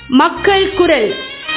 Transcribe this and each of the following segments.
மக்கள் குரல்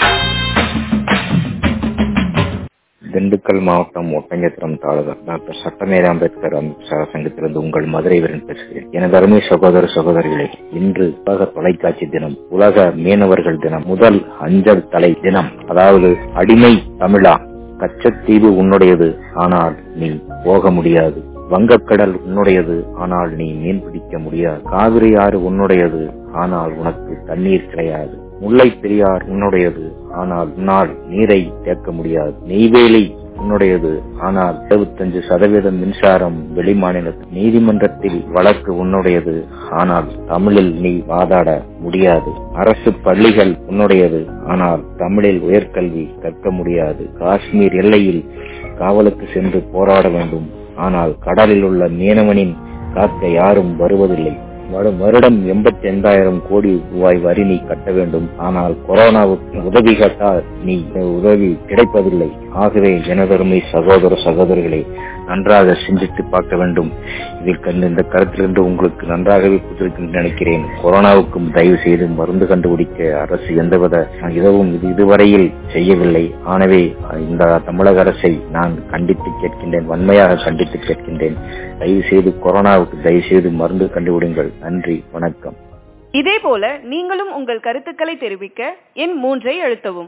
திண்டுக்கல் மாவட்டம் ஒட்டஞ்சத்திரம் தாலுகா டாக்டர் சட்டமேத அம்பேத்கர் அமித்ஷா சங்கத்திலிருந்து உங்கள் மதுரை வீரன் பேசுகிறேன் எனது அருமை சகோதர சகோதரிகளே இன்று உலக தொலைக்காட்சி தினம் உலக மீனவர்கள் தினம் முதல் அஞ்சல் தலை தினம் அதாவது அடிமை தமிழா கச்சத்தீவு உன்னுடையது ஆனால் நீ போக முடியாது வங்கக்கடல் உன்னுடையது ஆனால் நீ மீன் பிடிக்க முடியாது காவிரி ஆறு உன்னுடையது ஆனால் உனக்கு தண்ணீர் கிடையாது முல்லை பெரியார் உன்னுடையது ஆனால் உன்னால் நீரை தேக்க முடியாது நெய்வேலி உன்னுடையது ஆனால் எழுபத்தஞ்சு சதவீதம் மின்சாரம் வெளிமாநிலத்தில் நீதிமன்றத்தில் வழக்கு உன்னுடையது ஆனால் தமிழில் நீ வாதாட முடியாது அரசு பள்ளிகள் உன்னுடையது ஆனால் தமிழில் உயர்கல்வி கற்க முடியாது காஷ்மீர் எல்லையில் காவலுக்கு சென்று போராட வேண்டும் ஆனால் கடலில் உள்ள மீனவனின் காக்க யாரும் வருவதில்லை வரும் வருடம் எண்பத்தி ஐந்தாயிரம் கோடி ரூபாய் வரி நீ கட்ட வேண்டும் ஆனால் கொரோனாவுக்கு உதவி கேட்டால் நீ உதவி கிடைப்பதில்லை ஆகவே எனதருமை சகோதர சகோதரிகளை நன்றாக சிந்தித்து பார்க்க வேண்டும் இதில் கண்டு இந்த கருத்திலிருந்து உங்களுக்கு நன்றாகவே புதிருக்கு நினைக்கிறேன் கொரோனாவுக்கும் தயவு செய்து மருந்து கண்டுபிடிக்க அரசு எந்தவித இதுவும் இது இதுவரையில் செய்யவில்லை ஆனவே இந்த தமிழக அரசை நான் கண்டித்து கேட்கின்றேன் வன்மையாக கண்டித்து கேட்கின்றேன் தயவு செய்து கொரோனாவுக்கு தயவு செய்து மருந்து கண்டுபிடுங்கள் நன்றி வணக்கம் இதேபோல நீங்களும் உங்கள் கருத்துக்களை தெரிவிக்க எண் மூன்றை அழுத்தவும்